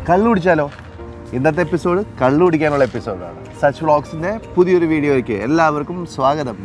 കള്ളു കുടിച്ചാലോ ഇന്നത്തെ എപ്പിസോഡ് കള്ളു കുടിക്കാനുള്ള എപ്പിസോഡാണ് സച്ച് വ്ളോഗ്സിന്റെ പുതിയൊരു വീഡിയോയ്ക്ക് എല്ലാവർക്കും സ്വാഗതം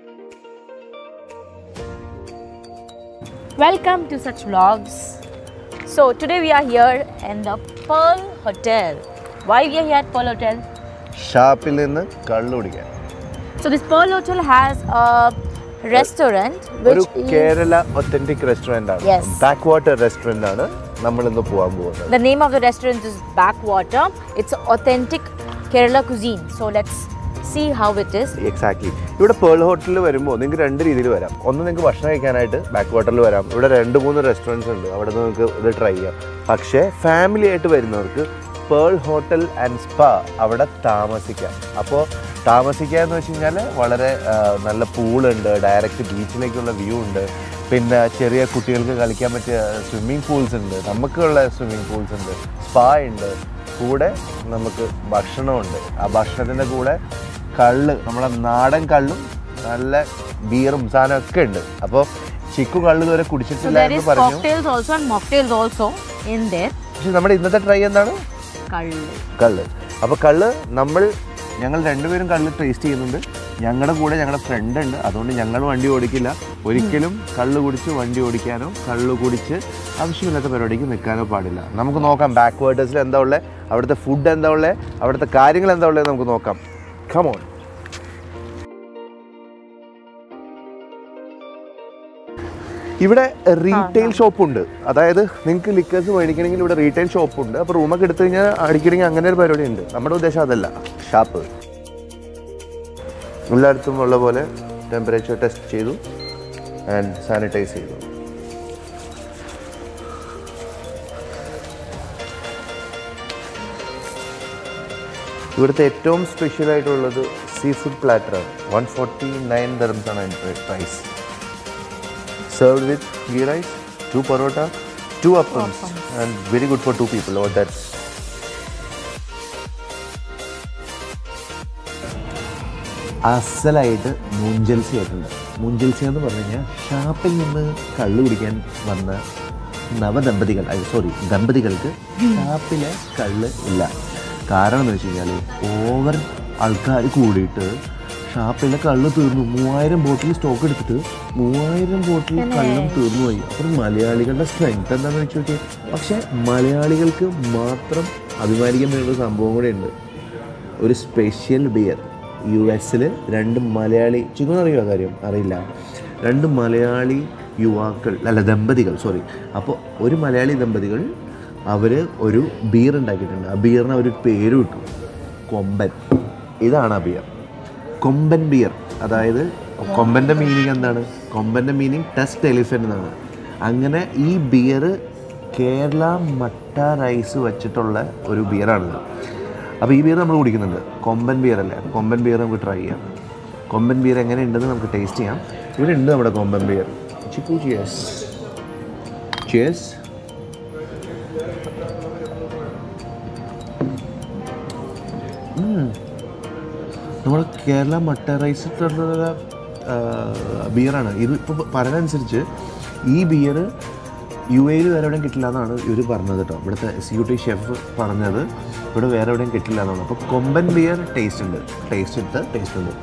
Welcome to such vlogs. So today we are here in the Pearl Hotel. Why we are here at Pearl Hotel? ഷാപ്പിൽ നിന്ന് കള്ളു കുടിക്കാൻ So this Pearl Hotel has a restaurant ഒരു which is Kerala authentic restaurant ആണ് Yes. Backwater restaurant ആണ് നമ്മൾ ഇന്ന് പോകാൻ പോകുന്നത് the name of the restaurant is Backwater. It's authentic Kerala cuisine. So let's see how it is. Exactly ഇവിടെ Pearl ഹോട്ടലിൽ വരുമ്പോൾ നിങ്ങൾക്ക് രണ്ട് രീതിയിൽ വരാം ഒന്ന് നിങ്ങൾക്ക് ഭക്ഷണം കഴിക്കാനായിട്ട് ബാക്ക് വാട്ടറിൽ വരാം ഇവിടെ രണ്ട് മൂന്ന് റെസ്റ്റോറൻറ്റ്സ് ഉണ്ട് അവിടെ നിന്ന് നിങ്ങൾക്ക് ഇത് ട്രൈ ചെയ്യാം പക്ഷേ ഫാമിലി ആയിട്ട് വരുന്നവർക്ക് പേൾ ഹോട്ടൽ ആൻഡ് സ്പാ അവിടെ താമസിക്കാം അപ്പോൾ താമസിക്കുക എന്ന് വെച്ച് കഴിഞ്ഞാൽ വളരെ ആ, നല്ല പൂളുണ്ട് ഡയറക്റ്റ് ബീച്ചിലേക്കുള്ള വ്യൂ ഉണ്ട് പിന്നെ ചെറിയ കുട്ടികൾക്ക് കളിക്കാൻ പറ്റിയ സ്വിമ്മിംഗ് പൂൾസ് ഉണ്ട് നമുക്കുള്ള സ്വിമ്മിംഗ് പൂൾസ് ഉണ്ട് സ്പാ ഉണ്ട് കൂടെ നമുക്ക് ഭക്ഷണമുണ്ട് ആ ഭക്ഷണത്തിൻ്റെ കൂടെ കള്ള് നമ്മുടെ നാടൻ കള്ളും നല്ല ബീറും സാധനം ഒക്കെ ഉണ്ട് അപ്പോൾ ചിക്കു കള്ള് ഇതുവരെ So കുടിച്ചിട്ടില്ല there എന്ന് is പറഞ്ഞു cocktails also and mocktails also in there. പക്ഷെ നമ്മുടെ ഇന്നത്തെ ട്രൈ എന്താണ് Kallu. കള്ള് അപ്പോൾ കള്ള് നമ്മൾ ഞങ്ങൾ രണ്ടുപേരും കള്ള് ടേസ്റ്റ് ചെയ്യുന്നുണ്ട് ഞങ്ങളുടെ കൂടെ ഞങ്ങളുടെ ഫ്രണ്ട് ഉണ്ട് അതുകൊണ്ട് ഞങ്ങൾ വണ്ടി ഓടിക്കില്ല ഒരിക്കലും കള്ള് കുടിച്ച് വണ്ടി ഓടിക്കാനോ കള്ള് കുടിച്ച് ആവശ്യമില്ലാത്ത പരിപാടിക്ക് നിൽക്കാനോ പാടില്ല നമുക്ക് നോക്കാം ബാക്ക് വേർഡേഴ്സിൽ എന്താ ഉള്ളത് അവിടുത്തെ ഫുഡ് എന്താ ഉള്ളത് അവിടുത്തെ കാര്യങ്ങൾ എന്താ ഉള്ളത് നമുക്ക് നോക്കാം കമോൺ ഇവിടെ റീറ്റെയിൽ ഷോപ്പ് ഉണ്ട് അതായത് നിങ്ങൾക്ക് ലിക്കേഴ്സ് മേടിക്കണമെങ്കിൽ ഇവിടെ റീറ്റെയിൽ ഷോപ്പ് ഉണ്ട് അപ്പോൾ റൂമൊക്കെ എടുത്തു കഴിഞ്ഞാൽ അടിക്കണമെങ്കിൽ അങ്ങനെ ഒരു പരിപാടി ഉണ്ട് നമ്മുടെ ഉദ്ദേശം അതല്ല ഷാപ്പ് എല്ലായിടത്തും ഉള്ള പോലെ ടെമ്പറേച്ചർ ടെസ്റ്റ് ചെയ്തു ആൻഡ് സാനിറ്റൈസ് ചെയ്തു ഇവിടുത്തെ ഏറ്റവും സ്പെഷ്യൽ ആയിട്ടുള്ളത് സീ ഫുഡ് പ്ലാറ്ററാണ് വൺ ഫോർട്ടി നയൻ ദർംസാണ് അതിൻ്റെ price served with ghee rice, two parota, two appams, and very good for two people. Or that's അസലായിട്ട് മുഞ്ചൽസി ആയിട്ടുണ്ട് മുഞ്ചൽസി എന്ന് പറഞ്ഞു കഴിഞ്ഞാൽ ഷാപ്പിൽ നിന്ന് കള്ളു കുടിക്കാൻ വന്ന നവദമ്പതികൾ സോറി ദമ്പതികൾക്ക് ഷാപ്പിലെ കള്ള് ഇല്ല കാരണം എന്ന് വെച്ച് കഴിഞ്ഞാൽ ഓവർ ആൾക്കാർ കൂടിയിട്ട് ഷാപ്പിലെ കള്ള് തീർന്നു മൂവായിരം ബോട്ടിൽ സ്റ്റോക്ക് എടുത്തിട്ട് മൂവായിരം ബോട്ടിൽ കള്ളും തീർന്നു പോയി അപ്പോൾ മലയാളികളുടെ സ്ട്രെങ്ത് എന്താണെന്ന് വെച്ച് നോക്കിയാൽ പക്ഷേ മലയാളികൾക്ക് മാത്രം അഭിമാനിക്കാൻ പറ്റുന്ന ഒരു സംഭവം കൂടെ ഉണ്ട് ഒരു സ്പെഷ്യൽ ബിയർ യു എസിൽ രണ്ട് മലയാളി ചിക്കൻ അറിയുമോ ആ കാര്യം അറിയില്ല രണ്ട് മലയാളി യുവാക്കൾ അല്ല ദമ്പതികൾ സോറി അപ്പോൾ ഒരു മലയാളി ദമ്പതികൾ അവർ ഒരു ബിയർ ഉണ്ടാക്കിയിട്ടുണ്ട് ആ ബിയറിന് അവർ പേര് വിട്ടു കൊമ്പൻ ഇതാണ് ആ ബിയർ കൊമ്പൻ ബിയർ അതായത് കൊമ്പൻ്റെ മീനിങ് എന്താണ് കൊമ്പൻ്റെ മീനിങ് ടെസ്റ്റ് എലിഫൻ്റ് എന്നാണ് അങ്ങനെ ഈ ബിയർ കേരള മട്ട റൈസ് വെച്ചിട്ടുള്ള ഒരു ബിയറാണിത് അപ്പോൾ ഈ ബിയർ നമ്മൾ കുടിക്കുന്നുണ്ട് കൊമ്പൻ ബിയർ അല്ലേ അപ്പോൾ കൊമ്പൻ ബിയർ നമുക്ക് ട്രൈ ചെയ്യാം കൊമ്പൻ ബിയർ എങ്ങനെ ഉണ്ടെന്ന് നമുക്ക് ടേസ്റ്റ് ചെയ്യാം ഇവിടെ ഉണ്ട് നമ്മുടെ കൊമ്പൻ ബിയർ ചിക്കു ചിയേഴ്സ് ചിയേഴ്സ് നമ്മൾ കേരള മട്ട റൈസ് ഇട്ടുള്ള ബിയറാണ് ഇത് ഇപ്പോൾ പറഞ്ഞതനുസരിച്ച് ഈ ബിയർ യു എയിൽ വേറെ എവിടെയും കിട്ടില്ല എന്നാണ് ഇവർ പറഞ്ഞത് കേട്ടോ ഇവിടുത്തെ എക്സിക്യൂട്ടീവ് ഷെഫ് പറഞ്ഞത് ഇവിടെ വേറെ എവിടെയും കിട്ടില്ല എന്നാണ് അപ്പോൾ കൊമ്പൻ ബിയർ ടേസ്റ്റ് ഉണ്ട് ടേസ്റ്റ് എടുത്ത് ടേസ്റ്റ് ഉണ്ട്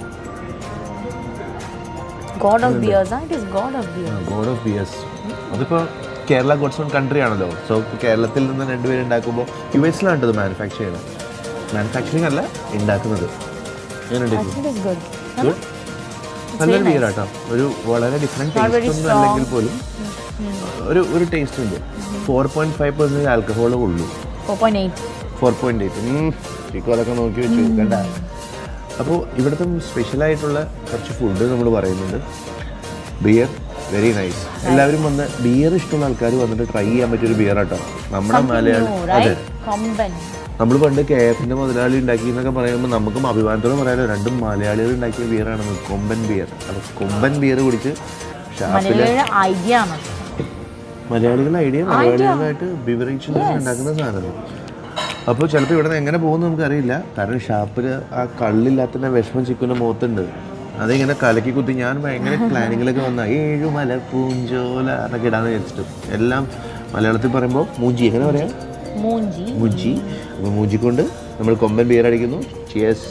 God of beers, huh? It is God of beers. God of beers അതിപ്പോൾ കേരള ഗോഡ്സ് ഓൺ കൺട്രി ആണല്ലോ സോ കേരളത്തിൽ നിന്ന് രണ്ടുപേരും ഉണ്ടാക്കുമ്പോൾ യു എസിലാണ് ഇത് മാനുഫാക്ചർ ചെയ്യുന്നത് മാനുഫാക്ചറിങ് അല്ല ഉണ്ടാക്കുന്നത് എങ്ങനെയുണ്ട് I ഇത്? think it's good. Good? നല്ലൊരു ബിയർ ആട്ടോ ഒരു വളരെ ഡിഫറെൻറ്റ് Not very ടേസ്റ്റ് ഒന്നും അല്ലെങ്കിൽ പോലും ഒരു ഒരു ടേസ്റ്റ് ഉണ്ട് ഫോർ പോയിന്റ് ഫൈവ് പെർസെൻറ്റേജ് ആൽക്കഹോളേ ഉള്ളൂ 4.8. ഫോർ പോയിന്റ് എയ്റ്റ് ചിക്കു അതൊക്കെ നോക്കി വെച്ചു കണ്ട അപ്പോൾ ഇവിടുത്തെ സ്പെഷ്യലായിട്ടുള്ള കുറച്ച് ഫുഡ് നമ്മൾ പറയുന്നുണ്ട് ബിയർ വെരി നൈസ് എല്ലാവരും വന്ന് ബിയർ ഇഷ്ടമുള്ള ആൾക്കാർ വന്നിട്ട് ട്രൈ ചെയ്യാൻ പറ്റിയൊരു ബിയർ ആട്ടോ നമ്മുടെ Something മലയാളി new, അതെ right? Komban. നമ്മൾ പണ്ട് കെ എഫിന്റെ മുതലാളി ഉണ്ടാക്കി എന്നൊക്കെ പറയുമ്പോൾ നമുക്കും അഭിമാനത്തോടെ പറയാലോ രണ്ടും മലയാളികൾ ഉണ്ടാക്കിയ ബിയറാണ് കൊമ്പൻ ബിയർ അപ്പോൾ കൊമ്പൻ ബിയർ കുടിച്ച് ഷാപ്പിലെ മലയാളിയുടെ ഐഡിയ ആണ് മലയാളികളുടെ ഐഡിയ മലയാളികളായിട്ട് ബിവറേജ് ഉണ്ടാക്കുന്ന സാധനം അപ്പോൾ ചിലപ്പോൾ ഇവിടെ നിന്ന് എങ്ങനെ പോകുമെന്ന് നമുക്കറിയില്ല കാരണം ഷാപ്പിൽ ആ കള്ളില്ലാത്തതിൻ്റെ വിഷമം ചിക്കുന്ന മുഖത്തുണ്ട് അതിങ്ങനെ കലക്കി കുത്തി ഞാൻ ഭയങ്കര പ്ലാനിങ്ങിലൊക്കെ വന്ന ഏഴുമല പൂഞ്ചോല എന്നൊക്കെ ഇടാന്ന് വിചാരിച്ചിട്ട് എല്ലാം മലയാളത്തിൽ പറയുമ്പോൾ മൂഞ്ചി എങ്ങനെ പറയാം മൂഞ്ചി മുജി അപ്പോൾ മുജി കൊണ്ട് നമ്മൾ കൊമ്പൻ ബിയർ അടിക്കുന്നു ചിയേഴ്സ്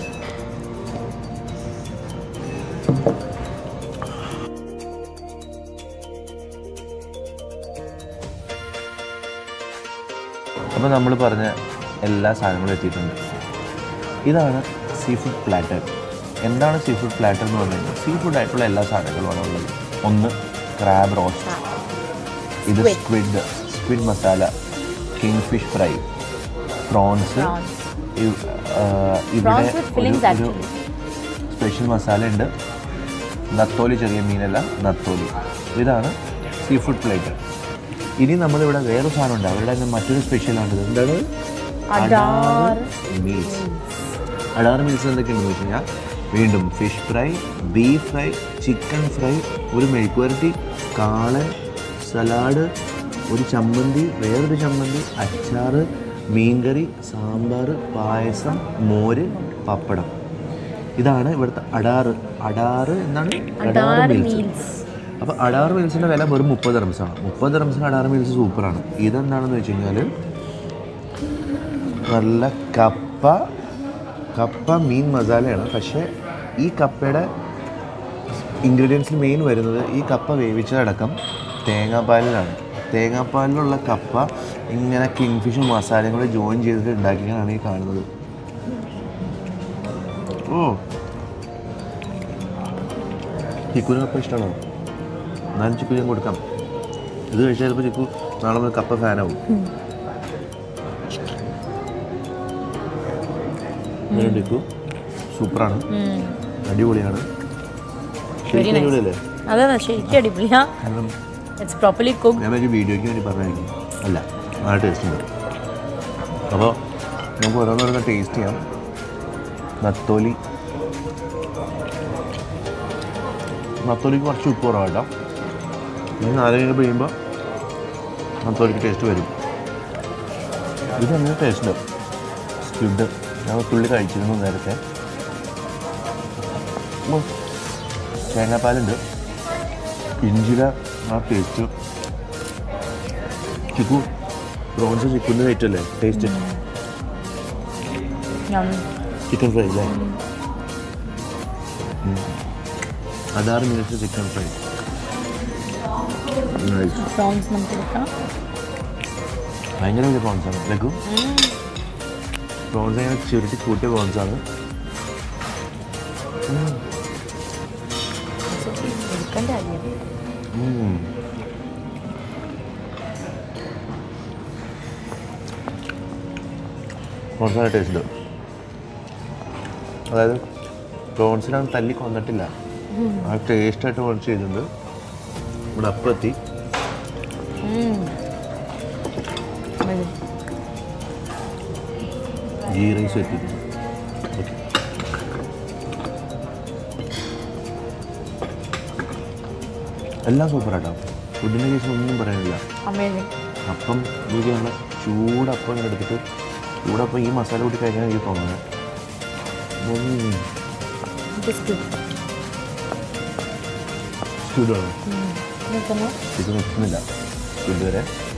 അപ്പോൾ നമ്മൾ പറഞ്ഞ എല്ലാ സാധനങ്ങളും എത്തിയിട്ടുണ്ട് ഇതാണ് സീ ഫുഡ് പ്ലാറ്റർ എന്താണ് സീ ഫുഡ് പ്ലാറ്റർ എന്ന് പറഞ്ഞു കഴിഞ്ഞാൽ സീ ഫുഡ് ആയിട്ടുള്ള എല്ലാ സാധനങ്ങളുമാണ് ഉള്ളത് ഒന്ന് ക്രാബ് റോസ്റ്റ് ഇത് Squid. Squid squid masala kingfish fry prawns Prawns. ഇവിടെ Prawns with fillings ഒരു- ഒരു actually. സ്പെഷ്യൽ മസാല ഉണ്ട് നത്തോലി ചെറിയ മീനല്ല നത്തോലി ഇതാണ് സീ ഫുഡ് പ്ലേറ്റ് ഇനി നമ്മളിവിടെ വേറെ സാധനം ഉണ്ട് അവരുടെ തന്നെ മറ്റൊരു സ്പെഷ്യലാണ് എന്താണ് അഡാർ മീൽസ് അഡാർ മീൽസ് എന്തൊക്കെയുണ്ടെന്ന് വെച്ച് കഴിഞ്ഞാൽ വീണ്ടും fish fry beef fry chicken fry ഒരു മെഴുക്കുവരട്ടി കാളൻ സലാഡ് ഒരു ചമ്മന്തി വേറൊരു ചമ്മന്തി അച്ചാറ് മീൻകറി സാമ്പാർ പായസം മോര് പപ്പടം ഇതാണ് ഇവിടുത്തെ അടാറ് അടാറ് എന്താണ് അഡാർ മീൽസ് മീൽസ് അപ്പോൾ അടാർ മീൽസിൻ്റെ വില വെറും മുപ്പത് റംസാണ് മുപ്പത് റംസിന് അടാർ മീൽസ് സൂപ്പറാണ് ഇതെന്താണെന്ന് വെച്ച് കഴിഞ്ഞാൽ നല്ല കപ്പ കപ്പ മീൻ മസാലയാണ് പക്ഷേ ഈ കപ്പയുടെ ഇൻഗ്രീഡിയൻസിൽ മെയിൻ വരുന്നത് ഈ കപ്പ വേവിച്ചതടക്കം തേങ്ങാപ്പാലിലാണ് തേങ്ങാപ്പാലിലുള്ള കപ്പ ഇങ്ങനെ കിങ് ഫിഷും മസാലയും കൂടെ ജോയിൻ ചെയ്തിട്ട് ഉണ്ടാക്കിയാണ് ഈ കാണുന്നത് ഓ ചിക്കുന് കപ്പ ഇഷ്ടമാണോ എന്നാലും ചിക്കു ഞാൻ കൊടുക്കാം ഇത് കഴിച്ചാൽ ചിലപ്പോൾ ചിക്കു നാളെ മുതൽ കപ്പ ഫാനാവും എങ്ങനെയുണ്ട് ചിക്കു സൂപ്പറാണ് അടിപൊളിയാണ് Very ശരിക്കും nice. അടിപൊളിയല്ലേ അതെ അതെ ശരിക്കും അടിപൊളിയാ കാരണം ഇറ്റ്സ് പ്രോപ്പർലി കുക്ക് ഞാൻ ഒരു വീഡിയോയ്ക്ക് വേണ്ടി പറഞ്ഞായിരിക്കും അല്ല നല്ല ടേസ്റ്റ് ഉണ്ട് അപ്പോൾ നമുക്ക് ഓരോന്നോരോന്ന് ടേസ്റ്റ് ചെയ്യാം നത്തോലി നത്തോലിക്ക് കുറച്ച് ഉപ്പ് കുറവാട്ടോ ഇനി നാരങ്ങ പിഴിയുമ്പോൾ നത്തോലിക്ക് ടേസ്റ്റ് വരും ഇത് നല്ല ടേസ്റ്റ് സ്ക്വിഡ് ഞാൻ തുള്ളി കഴിച്ചിരുന്നു നേരത്തെ ഉം. തേങ്ങാപ്പാലുണ്ട് ഇഞ്ചിയുടെ ആ ടേസ്റ്റ് ചിക്കു പ്രോൺസ് ചിക്കൻ്റെ റേറ്റ് അല്ലേ ടേസ്റ്റ് ചിക്കൻ ഫ്രൈ അല്ലേ ഉം. അതാറ് മിനിറ്റ് ചിക്കൻ ഫ്രൈ പ്രോൺസ് നമുക്ക് എടുക്കാം ഭയങ്കര വലിയ പ്രോൺസാണ് ലഘു പ്രോൺസ് ഇങ്ങനെ ചുരുട്ടി കൂട്ടിയ പ്രോൺസാണ് എടുക്കേണ്ട കാര്യം പ്രോൺസ് നല്ല ടേസ്റ്റ് അതായത് പ്രോൺസിനാണ് തല്ലി കൊന്നിട്ടില്ല ആ ടേസ്റ്റായിട്ട് പ്രോൺസ് ചെയ്തിട്ടുണ്ട് ഇവിടെ അപ്പം എത്തി ഗീ റൈസ് എത്തിയിട്ടുണ്ട് ഓക്കെ എല്ലാം സൂപ്പറാട്ടോ ഫുഡിൻ്റെ കേസ് ഒന്നും പറയാനില്ല അമേസിങ് അപ്പം എനിക്ക് നല്ല ചൂടപ്പം ഇങ്ങനെ എടുത്തിട്ട് ചൂടപ്പം ഈ മസാല കൂട്ടി കഴിക്കാൻ എനിക്ക് തോന്നുന്നത് ഉം. ചൂടാണ് ഇത് നിൽക്കുന്നില്ല ഇതുവരെ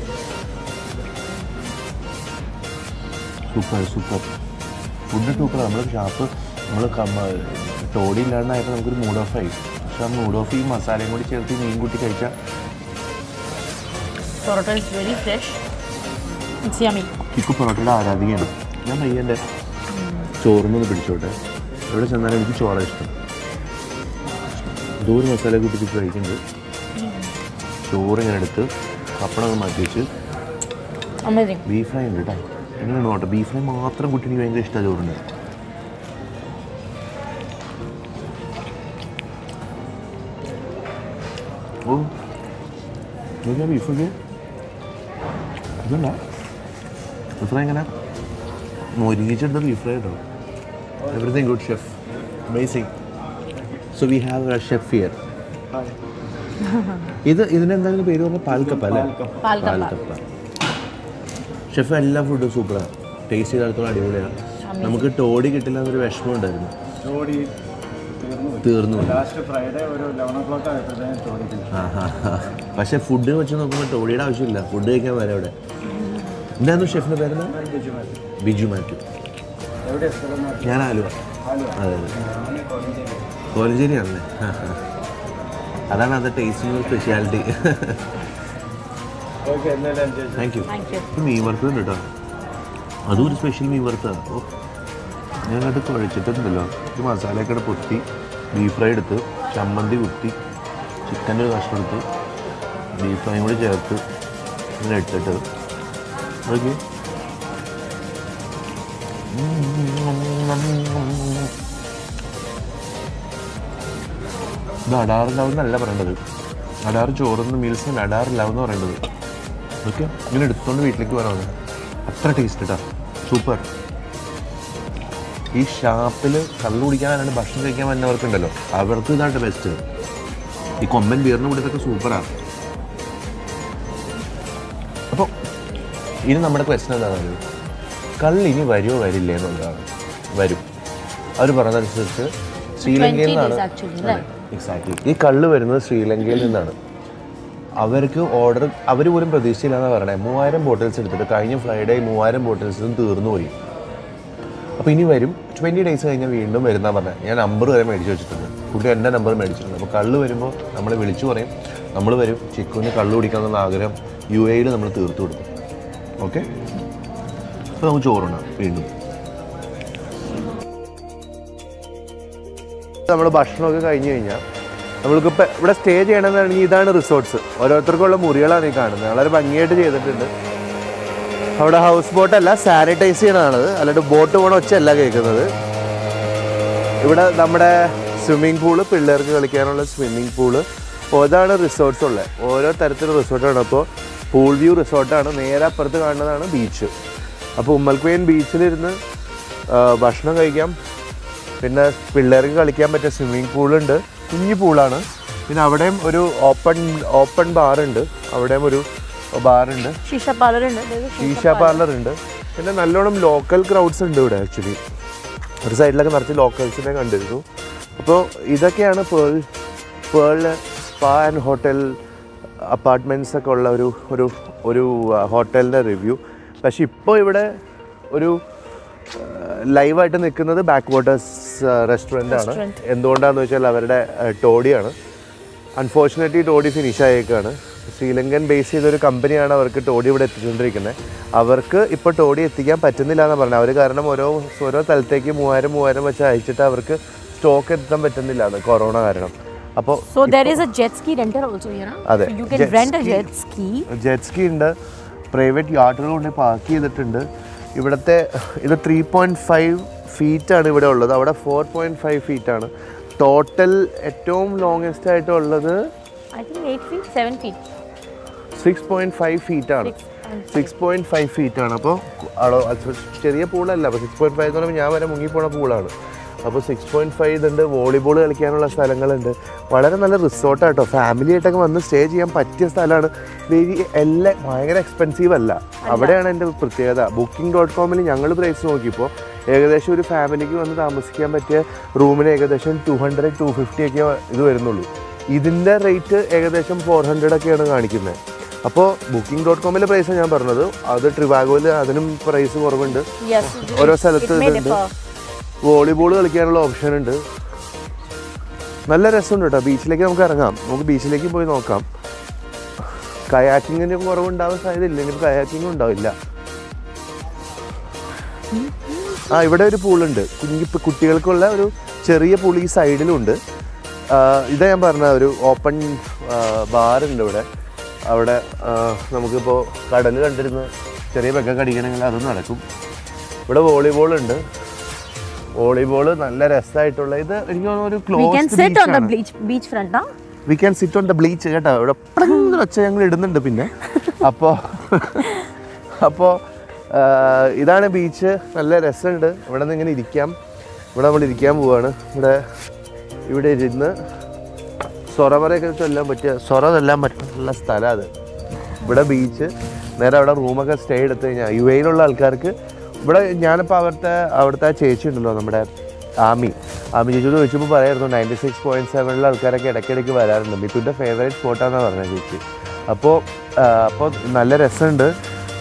സൂപ്പർ സൂപ്പർ ഫുഡ് സൂപ്പർ നമ്മൾ ഷാപ്പ് നമ്മൾ ടോടി ഇല്ലാണ്ടായപ്പോൾ നമുക്കൊരു മൂഡ് ഓഫ് ആയി പക്ഷെ ആ മൂഡ് ഓഫ് ഈ മസാലയും കൂടി ചേർത്ത് ഈ മീൻ കൂട്ടി കഴിച്ചാൽ parotta is very fresh it's yummy Chikku പൊറോട്ടയുടെ ആരാധികയാണ് ഞാൻ പയ്യൻ്റെ ചോറിനൊന്ന് പിടിച്ചോട്ടെ എവിടെ ചെന്നാലും എനിക്ക് ചോറ ഇഷ്ടം ദൂരെ മസാല കൂട്ടി ചിക്കു കഴിക്കുന്നുണ്ട് ചോറ് ഇങ്ങനെ എടുത്ത് പപ്പടം മാറ്റി വെച്ച് അമേസിങ് ബീഫ് ഫ്രൈ ഉണ്ട് കേട്ടോ എങ്ങനെയാണ് നോട്ടെ ബീഫ് ഫ്രൈ മാത്രം കൂട്ടി എനിക്ക് ഭയങ്കര ഇഷ്ടമാണ് ചോറുണ്ട് ഓ നോക്കിയാ ബീഫ് ഒക്കെ ഇതല്ല ബീഫ് ഫ്രൈ ഇങ്ങനെ മൊരിങ്ങിച്ചെടുത്ത ബീഫ് ഫ്രൈ കേട്ടോ everything good chef amazing so we have a chef here ഇത് ഇതിന് എന്തായാലും പേര് പറഞ്ഞ പാൽക്കപ്പ അല്ലേ പാൽക്കപ്പ. പാൽക്കപ്പ ഷെഫ് എല്ലാ ഫുഡും സൂപ്പറാണ് ടേസ്റ്റ് ചെയ്തെടുത്തോളം അടിപൊളിയാണ് നമുക്ക് ടോടി കിട്ടില്ല എന്നൊരു വിഷമം ഉണ്ടായിരുന്നു ജോഡി തീർന്നു പോയി. തീർന്നു പോയി. ലാസ്റ്റ് ഫ്രൈഡേ ഒരു ലെവൻ ഓ ക്ലോക്ക് ആയപ്പോഴത്തേനും ജോഡി ആ, ആ, ആ. പക്ഷേ ഫുഡ് വെച്ച് നോക്കുമ്പോൾ ടോടിയുടെ ആവശ്യമില്ല ഫുഡ് കഴിക്കാൻ വരെ അവിടെ എന്തായിരുന്നു ഷെഫിൻ്റെ പേരെന്താ ബിജു മാറ്റി ബിജു മാത്യു എവിടെയാ സ്ഥലം മാറ്റി ഞാൻ ആലുവ ആലുവ അതെ അതെ ഞാൻ കോളേജിൽ കോലഞ്ചേരിയാണല്ലേ ആ, ആ. അതാണ് അത് ടേസ്റ്റിംഗ് സ്പെഷ്യാലിറ്റി ഓക്കെ എന്തായാലും അനുസരിച്ച് താങ്ക് യു Thank you. മീൻ വറുത്തതുണ്ട് കേട്ടോ അതും ഒരു സ്പെഷ്യൽ മീൻ വറുത്തതാണ് ഓ ഞാനത് കുഴച്ചിട്ടുണ്ടല്ലോ ഇത് മസാലയൊക്കെ ഇട്ട് പൊത്തി ബീഫ് ഫ്രൈ എടുത്ത് ചമ്മന്തി കുത്തി ചിക്കൻ്റെ ഒരു കഷ്ണം എടുത്ത് ബീഫ് ഫ്രൈയും കൂടി ചേർത്ത് ഇങ്ങനെ ഇട്ടിട്ട് ഓക്കെ ഇത് അടാറിലാവും എന്നല്ല പറയേണ്ടത് അടാറ് ചോറുന്ന മീൽസിന് അടാറിലാവും എന്ന് പറയേണ്ടത് ഓക്കെ ഇങ്ങനെ എടുത്തോണ്ട് വീട്ടിലേക്ക് വരാണ് അത്ര ടേസ്റ്റ് കേട്ടോ സൂപ്പർ ഈ ഷാപ്പിൽ കള്ളു കുടിക്കാനാണ് ഭക്ഷണം കഴിക്കാൻ വന്നവർക്കുണ്ടല്ലോ അവർക്ക് ഇതാണ് ബെസ്റ്റ് ഈ കൊമ്പൻ ബിയറിന് കൂടി ഇതൊക്കെ സൂപ്പറാണ് അപ്പോൾ ഇനി നമ്മുടെ ക്വസ്റ്റൻ എന്താണ് കള്ള് ഇനി വരുമോ വരില്ലേ എന്നുള്ളതാണ് വരും അവർ പറഞ്ഞതനുസരിച്ച് ശ്രീലങ്കയിൽ 20 days നിന്നാണ് actually, അല്ലേ? എക്സാക്ട്ലി ഈ കള്ള് വരുന്നത് ശ്രീലങ്കയിൽ നിന്നാണ് അവർക്ക് ഓർഡർ അവർ പോലും പ്രതീക്ഷയില്ലാന്ന് പറയണേ മൂവായിരം ബോട്ടിൽസ് എടുത്തിട്ട് കഴിഞ്ഞ ഫ്രൈഡേ മൂവായിരം ബോട്ടിൽസും തീർന്നു പോയി അപ്പോൾ ഇനി വരും ട്വൻറ്റി ഡേയ്സ് കഴിഞ്ഞാൽ വീണ്ടും വരുന്ന പറഞ്ഞത് ഞാൻ നമ്പർ വരെ മേടിച്ച് വെച്ചിട്ടുണ്ട് കുട്ടി എൻ്റെ നമ്പർ മേടിച്ചിട്ടുണ്ട് അപ്പോൾ കള്ള് വരുമ്പോൾ നമ്മൾ വിളിച്ചു പറയും നമ്മൾ വരും ചിക്കുവിന് കള്ള് കുടിക്കണമെന്ന ആഗ്രഹം യു എയിൽ നമ്മൾ തീർത്തു കൊടുക്കും ഓക്കെ അപ്പോൾ നമുക്ക് ചോറുണ്ടാവും വീണ്ടും നമ്മൾ ഭക്ഷണമൊക്കെ കഴിഞ്ഞ് കഴിഞ്ഞാൽ നമ്മൾക്ക് ഇപ്പം ഇവിടെ സ്റ്റേ ചെയ്യണമെന്നാണെങ്കിൽ ഇതാണ് റിസോർട്ട്സ് ഓരോരുത്തർക്കുള്ള മുറികളാണ് ഈ കാണുന്നത് വളരെ ഭംഗിയായിട്ട് ചെയ്തിട്ടുണ്ട് അവിടെ ഹൗസ് ബോട്ടല്ല സാനിറ്റൈസ് ചെയ്യണതാണത് അല്ലാണ്ട് ബോട്ട് പോണ ഒച്ചയല്ല കേൾക്കുന്നത് ഇവിടെ നമ്മുടെ സ്വിമ്മിംഗ് പൂള് പിള്ളേർക്ക് കളിക്കാനുള്ള സ്വിമ്മിംഗ് പൂള് അതാണ് റിസോർട്ട്സ് ഉള്ളത് ഓരോ തരത്തിലുള്ള റിസോർട്ടാണ് അപ്പോൾ പൂൾ വ്യൂ റിസോർട്ടാണ് നേരെ അപ്പുറത്ത് കാണുന്നതാണ് ബീച്ച് അപ്പോൾ ഉമ്മൽക്കുയൻ ബീച്ചിലിരുന്ന് ആ, ഭക്ഷണം കഴിക്കാം പിന്നെ പിള്ളേർക്ക് കളിക്കാൻ പറ്റിയ സ്വിമ്മിംഗ് പൂളുണ്ട് കുഞ്ഞു പൂളാണ് പിന്നെ അവിടെയും ഒരു ഓപ്പൺ ഓപ്പൺ ബാറുണ്ട് അവിടെയും ഒരു ബാറുണ്ട് ഷീഷ പാർലർ ഉണ്ട് there is ഷീഷ പാർലർ ഉണ്ട് പിന്നെ നല്ലോണം ലോക്കൽ ക്രൗഡ്സ് ഉണ്ട് ഇവിടെ ആക്ച്വലി ഒരു സൈഡിലൊക്കെ നിറച്ച് ലോക്കൽസിനെ കണ്ടിരുന്നു അപ്പോൾ ഇതൊക്കെയാണ് Pearl Pearl spa and hotel apartments ഒക്കെ ഉള്ള ഒരു ഒരു ഒരു ഹോട്ടലിൻ്റെ റിവ്യൂ പക്ഷെ ഇപ്പോൾ ഇവിടെ ഒരു ലൈവായിട്ട് നിൽക്കുന്നത് ബാക്ക് വാട്ടേഴ്സ് റെസ്റ്റോറൻ്റ് ആണ് Restaurant. എന്തുകൊണ്ടാണെന്ന് വെച്ചാൽ അവരുടെ ഏഹ്, ടോഡിയാണ് അൺഫോർച്ചുനേറ്റ്ലി ടോഡി ഫിനിഷ് ആയേക്കാണ് ശ്രീലങ്കൻ ബേസ് ചെയ്തൊരു കമ്പനിയാണ് അവർക്ക് ടോഡി ഇവിടെ എത്തിച്ചുകൊണ്ടിരിക്കുന്നത് അവർക്ക് ഇപ്പോൾ ടോഡി എത്തിക്കാൻ പറ്റുന്നില്ല എന്ന് പറഞ്ഞത് അവർ കാരണം ഓരോ ഓരോ സ്ഥലത്തേക്ക് മൂവായിരം മൂവായിരം വെച്ച് അയച്ചിട്ട് അവർക്ക് സ്റ്റോക്ക് എത്താൻ പറ്റുന്നില്ല എന്ന് കൊറോണ കാരണം അപ്പോൾ So there is a jet ski rental also here. Huh? അതെ. So you can Jet rent a ski. jet ski. Jet ski ഉണ്ട് പ്രൈവറ്റ് യാട്ടുകൾ കൊണ്ട് പാർക്ക് ചെയ്തിട്ടുണ്ട് ഇവിടുത്തെ ഇത് ത്രീ പോയിൻറ്റ് ഫൈവ് ഫീറ്റാണ് ഇവിടെ ഉള്ളത് അവിടെ ഫോർ പോയിൻറ്റ് ഫൈവ് ഫീറ്റാണ് ടോട്ടൽ ഏറ്റവും ലോങ്ങസ്റ്റ് ആയിട്ടുള്ളത് I think eight feet, seven feet. Six point five ഫീറ്റാണ് Six and six point five feet ആണ് അപ്പോൾ അളവ് അത് ചെറിയ പൂളല്ല അപ്പോൾ സിക്സ് പോയിൻറ്റ് ഫൈവ് എന്ന് പറയുമ്പോൾ ഞാൻ വരെ മുങ്ങിപ്പോണ പൂളാണ് അപ്പോൾ സിക്സ് പോയിൻറ്റ് ഫൈവ് ഇതുണ്ട് വോളിബോൾ കളിക്കാനുള്ള സ്ഥലങ്ങളുണ്ട് വളരെ നല്ല റിസോർട്ടാണ് കേട്ടോ ഫാമിലി ആയിട്ടൊക്കെ വന്ന് സ്റ്റേ ചെയ്യാൻ പറ്റിയ സ്ഥലമാണ് വെരി എല്ലാം ഭയങ്കര എക്സ്പെൻസീവ് അല്ല അവിടെയാണ് എൻ്റെ പ്രത്യേകത ബുക്കിംഗ് ഡോട്ട് കോമിൽ ഞങ്ങൾ പ്രൈസ് നോക്കിയപ്പോൾ ഏകദേശം ഒരു ഫാമിലിക്ക് വന്ന് താമസിക്കാൻ പറ്റിയ റൂമിന് ഏകദേശം ടു ഹൺഡ്രഡ് ടു ഫിഫ്റ്റി ഒക്കെ ഇത് വരുന്നുള്ളൂ ഇതിൻ്റെ റേറ്റ് ഏകദേശം ഫോർ ഹൺഡ്രഡ് ഒക്കെയാണ് കാണിക്കുന്നത് അപ്പോൾ ബുക്കിംഗ് ഡോട്ട് കോമിലെ പ്രൈസാണ് ഞാൻ പറഞ്ഞത് അത് ട്രിവാഗോയിൽ അതിനും പ്രൈസ് കുറവുണ്ട് yes, ഓരോ it, സ്ഥലത്ത് it may ഇതുണ്ട് differ. വോളിബോൾ കളിക്കാനുള്ള ഓപ്ഷൻ ഉണ്ട് നല്ല രസമുണ്ട് കേട്ടോ ബീച്ചിലേക്ക് നമുക്ക് ഇറങ്ങാം നമുക്ക് ബീച്ചിലേക്ക് പോയി നോക്കാം കയാക്കിങ്ങിന് കുറവുണ്ടാവാൻ സാധ്യതയില്ല ഇനി കയാക്കിങ് ഉണ്ടാവില്ല ആ ഇവിടെ ഒരു പൂളുണ്ട് കുഞ്ഞി കുട്ടികൾക്കുള്ള ഒരു ചെറിയ പൂൾ ഈ സൈഡിലുണ്ട് ആ, ഇതാ ഞാൻ പറഞ്ഞ ഒരു ഓപ്പൺ ബാറുണ്ട് ഇവിടെ അവിടെ ആ, നമുക്കിപ്പോൾ കടൽ കണ്ടിരുന്ന ചെറിയ പെഗ്ഗൊക്കെ അടിക്കണമെങ്കിൽ അതും നടക്കും ഇവിടെ വോളിബോൾ ഉണ്ട് വോളിബോൾ നല്ല രസമായിട്ടുള്ള ഇത് എനിക്ക് തോന്നുന്നു ഒരു We can close sit on the beach beach front, huh? We can sit on the beach കേട്ടോ ഇവിടെ പ്ലങ് ഒച്ച ഞങ്ങൾ ഇടുന്നുണ്ട് പിന്നെ അപ്പോൾ അപ്പോൾ ഇതാണ് ബീച്ച് നല്ല രസമുണ്ട് ഇവിടെ നിന്ന് ഇങ്ങനെ ഇരിക്കാം ഇവിടെ നമ്മൾ ഇരിക്കാൻ പോവാണ് ഇവിടെ ഇവിടെ ഇരുന്ന് സൊറമറയൊക്കെ ചൊല്ലാൻ പറ്റിയ സൊറ ചൊല്ലാൻ പറ്റുന്ന സ്ഥലം അത് ഇവിടെ ബീച്ച് നേരെ അവിടെ റൂമൊക്കെ സ്റ്റേ എടുത്തു കഴിഞ്ഞാൽ യു എയിലുള്ള ആൾക്കാർക്ക് ഇവിടെ ഞാനിപ്പോൾ അവിടുത്തെ അവിടുത്തെ ആ ചേച്ചി ഉണ്ടല്ലോ നമ്മുടെ ആമി ആമി ചേച്ചിയോട് ചോദിച്ചപ്പോൾ പറയായിരുന്നു നയൻറ്റി സിക്സ് പോയിൻറ്റ് സെവനിലെ ആൾക്കാരൊക്കെ ഇടയ്ക്കിടയ്ക്ക് വരാറുണ്ട് മിത്തുൻ്റെ ഫേവറേറ്റ് സ്പോട്ടാണെന്നാണ് പറഞ്ഞത് ചേച്ചി അപ്പോൾ അപ്പോൾ നല്ല രസമുണ്ട്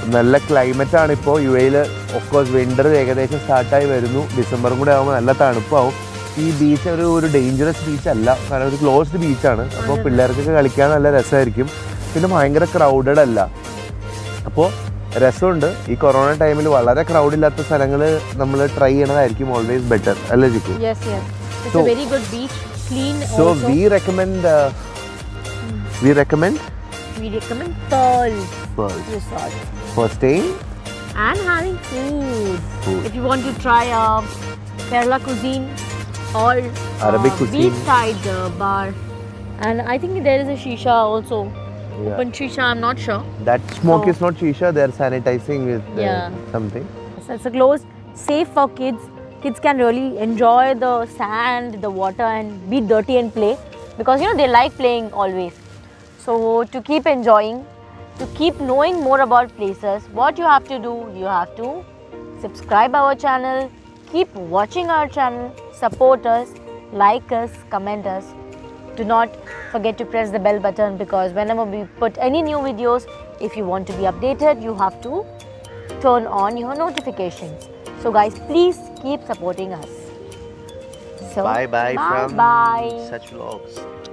നല്ല ക്ലൈമറ്റ് ആണ് ഇപ്പോൾ യു എയിൽ ഒക്കോസ് വിൻ്റർ ഏകദേശം സ്റ്റാർട്ടായി വരുന്നു ഡിസംബറും കൂടെ ആകുമ്പോൾ നല്ല തണുപ്പാവും ഈ ബീച്ച് ഒരു ഒരു ഡേഞ്ചറസ് ബീച്ച് അല്ല കാരണം ഒരു ക്ലോസ്ഡ് ബീച്ചാണ് അപ്പോൾ പിള്ളേർക്കൊക്കെ കളിക്കാൻ നല്ല രസമായിരിക്കും പിന്നെ ഭയങ്കര ക്രൗഡഡ് അല്ല അപ്പോൾ രസമുണ്ട് ഈ കൊറോണ ടൈമിൽ വളരെ ക്രൗഡ് ഇല്ലാത്ത സ്ഥലങ്ങൾ നമ്മൾ ട്രൈ ചെയ്യണതായിരിക്കും ഓൾവേസ് ബെറ്റർ അല്ലേ Jikku Yes, yes. It's So- a very good beach, clean so also. We recommend we recommend we recommend Pearl Pearl. Resort. For staying and having food. Food. If you want to try uh, Kerala cuisine or Arabic uh, cuisine. beachside uh, bar, and I think there is a shisha also. Yeah. Open shisha, I'm not sure. That smoke So- is not shisha, they are sanitizing with uh, Yeah. something. So it's a closed, safe for kids. Kids can really enjoy the sand, the water, and be dirty and play because you know they like playing always. So to keep enjoying, to keep knowing more about places, what you have to do, you have to subscribe our channel, keep watching our channel, support us, like us, comment us. Do not forget to press the bell button because whenever we put any new videos, if you want to be updated, you have to turn on your notifications. So, guys, please keep supporting us. So, bye bye, bye from bye. such vlogs.